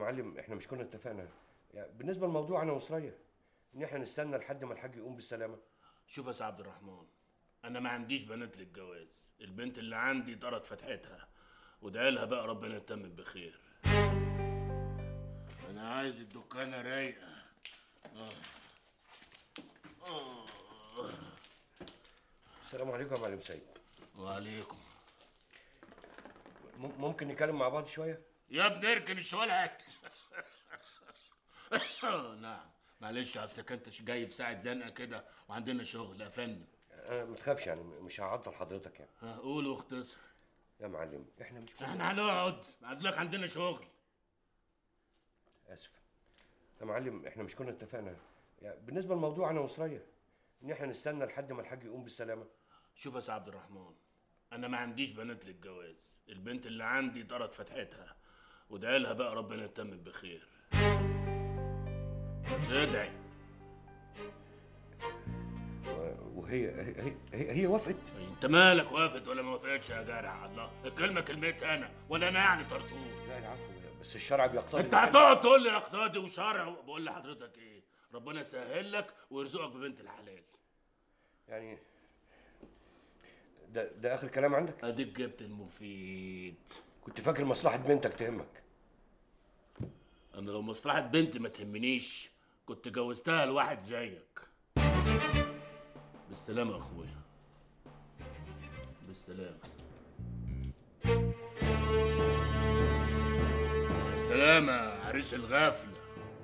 معلم احنا مش كنا اتفقنا يعني بالنسبه للموضوع انا وسرية ان احنا نستنى لحد ما الحاج يقوم بالسلامه شوف يا سي عبد الرحمن انا ما عنديش بنات للجواز البنت اللي عندي طرت فتحتها وادعي لها بقى ربنا يتمم بخير انا عايز الدكانه رايقه آه. آه. السلام عليكم يا معلم سيد وعليكم م- ممكن نتكلم مع بعض شويه يا ابني اركن الشوال هات نعم معلش اصلك انت جاي في ساعه زنقه كده وعندنا شغل يا فندم انا ما تخافش يعني مش هعطل حضرتك يعني ها، قول واختصر يا معلم احنا مش كنا احنا هنقعد لك عندنا شغل اسف يا معلم احنا مش كنا اتفقنا يعني بالنسبه للموضوع انا وسرية ان احنا نستنى لحد ما الحاج يقوم بالسلامه شوف يا سي عبد الرحمن انا ما عنديش بنات للجواز البنت اللي عندي طرت فتحتها وادعي لها بقى ربنا يتمم بخير ادعي و- وهي هي, هي, هي وافقت انت مالك وافت ولا ما وافقتش يا جارع الله الكلمه كلمتي انا ولا انا يعني طرطور لا العفو بس الشرع بيقتضي انت إن إحنا- هتقعد تقول لي اقتاضي وشرع بقول لحضرتك ايه ربنا يسهل لك ويرزقك ببنت الحلال يعني ده ده اخر كلام عندك اديك جبت المفيد كنت فاكر مصلحه بنتك تهمك انا لو مصلحه بنتي ما تهمنيش كنت جوزتها لواحد زيك بالسلامه يا اخويا بالسلامه بالسلامه يا عريس الغفله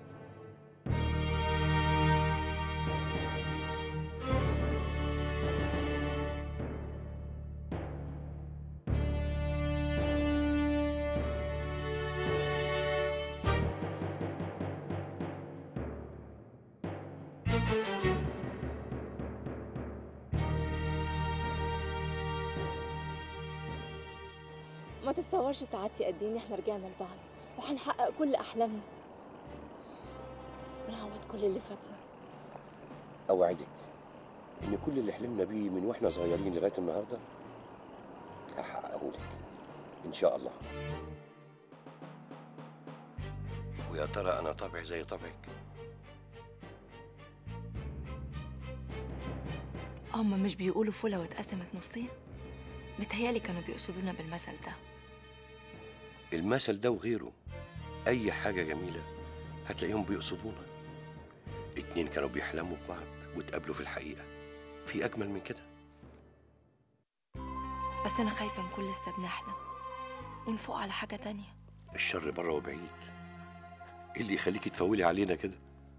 ما تتصورش سعادتي قد ايه ان احنا رجعنا لبعض وهنحقق كل احلامنا ونعوض كل اللي فاتنا اوعدك ان كل اللي حلمنا بيه من واحنا صغيرين لغايه النهارده هحققه لك ان شاء الله ويا ترى انا طبعي زي طبعك هما مش بيقولوا فولة واتقسمت نصين متهيالي كانوا بيقصدونا بالمثل ده المثل ده وغيره اي حاجه جميله هتلاقيهم بيقصدونا اتنين كانوا بيحلموا ببعض واتقابلوا في الحقيقه في اجمل من كده بس انا خايفة نكون لسه بنحلم ونفوق على حاجة تانية الشر بره وبعيد ايه اللي يخليكي تفولي علينا كده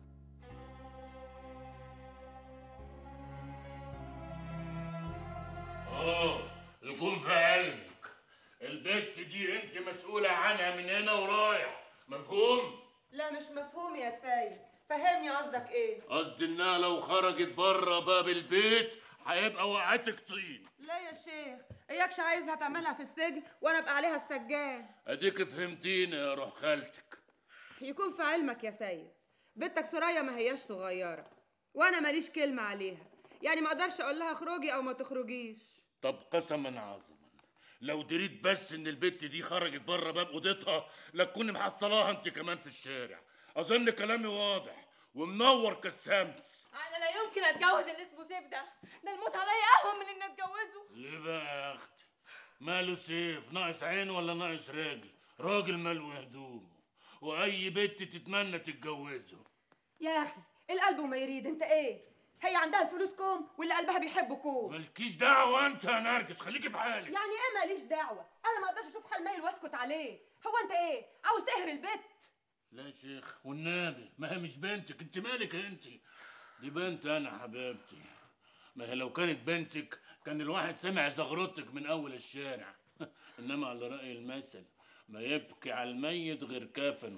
اه يكون في علمك البت دي انت مسؤولة عنها من هنا ورايح مفهوم؟ لا مش مفهوم يا سيد فهمني قصدك ايه قصدي انها لو خرجت بره باب البيت هيبقى وقعتك طين لا يا شيخ اياكش عايزها تعملها في السجن وانا ابقى عليها السجان اديك فهمتيني يا روح خالتك يكون في علمك يا سيد بنتك سوريا ما هياش صغيره وانا ماليش كلمه عليها يعني ما اقدرش اقول لها اخرجي او ما تخرجيش طب قسما عظما لو دريت بس ان البت دي خرجت بره باب اوضتها لا تكوني محصلاها انت كمان في الشارع اظن كلامي واضح ومنور كالشمس انا لا يمكن اتجوز اللي اسمه سيف ده ده الموت عليا اهون من اني اتجوزه ليه بقى يا اختي ماله سيف ناقص عين ولا ناقص رجل راجل ماله هدومه واي بنت تتمنى تتجوزه يا اخي القلب وما يريد انت ايه هي عندها الفلوس كوم واللي قلبها بيحبه كوم مالكيش دعوه انت يا نرجس خليكي في حالك يعني ايه ماليش دعوه انا ما اقدرش اشوف حال مايل واسكت عليه هو انت ايه عاوز تقهر البت لا يا شيخ والنبي ما هي مش بنتك انت مالك انت دي بنت انا حبيبتي ما هي لو كانت بنتك كان الواحد سمع زغرتك من اول الشارع انما على راي المثل ما يبكي على الميت غير كفنه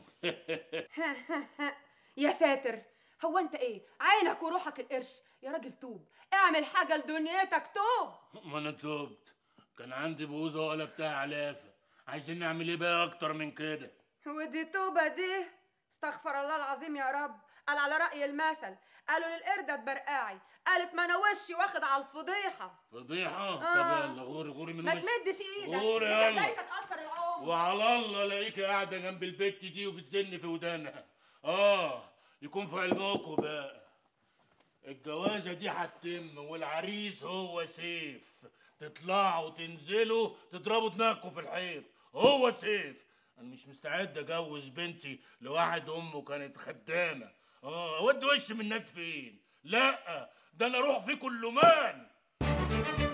يا ساتر هو انت ايه عينك وروحك القرش يا راجل توب اعمل حاجه لدنيتك توب ما انا تبت كان عندي بوزه ولا بتاع علافه عايزين نعمل ايه بقى اكتر من كده ودي توبه دي استغفر الله العظيم يا رب قال على راي المثل قالوا للقردة برقاعي قالت ما انا وشي واخد على الفضيحه فضيحه آه. طب يلا غوري غوري من ما وشي. تمدش ايدك غوري مش يلا هتلاقيش هتاثر العور وعلى الله الاقيك قاعده جنب البت دي وبتزن في ودانها اه يكون في علمكم بقى الجوازه دي هتتم والعريس هو سيف تطلعوا تنزلوا تضربوا دماغكم في الحيط هو سيف انا مش مستعد اجوز بنتي لواحد امه كانت خدامه اه اودي وش من الناس فين لا ده انا اروح فيكم اللمان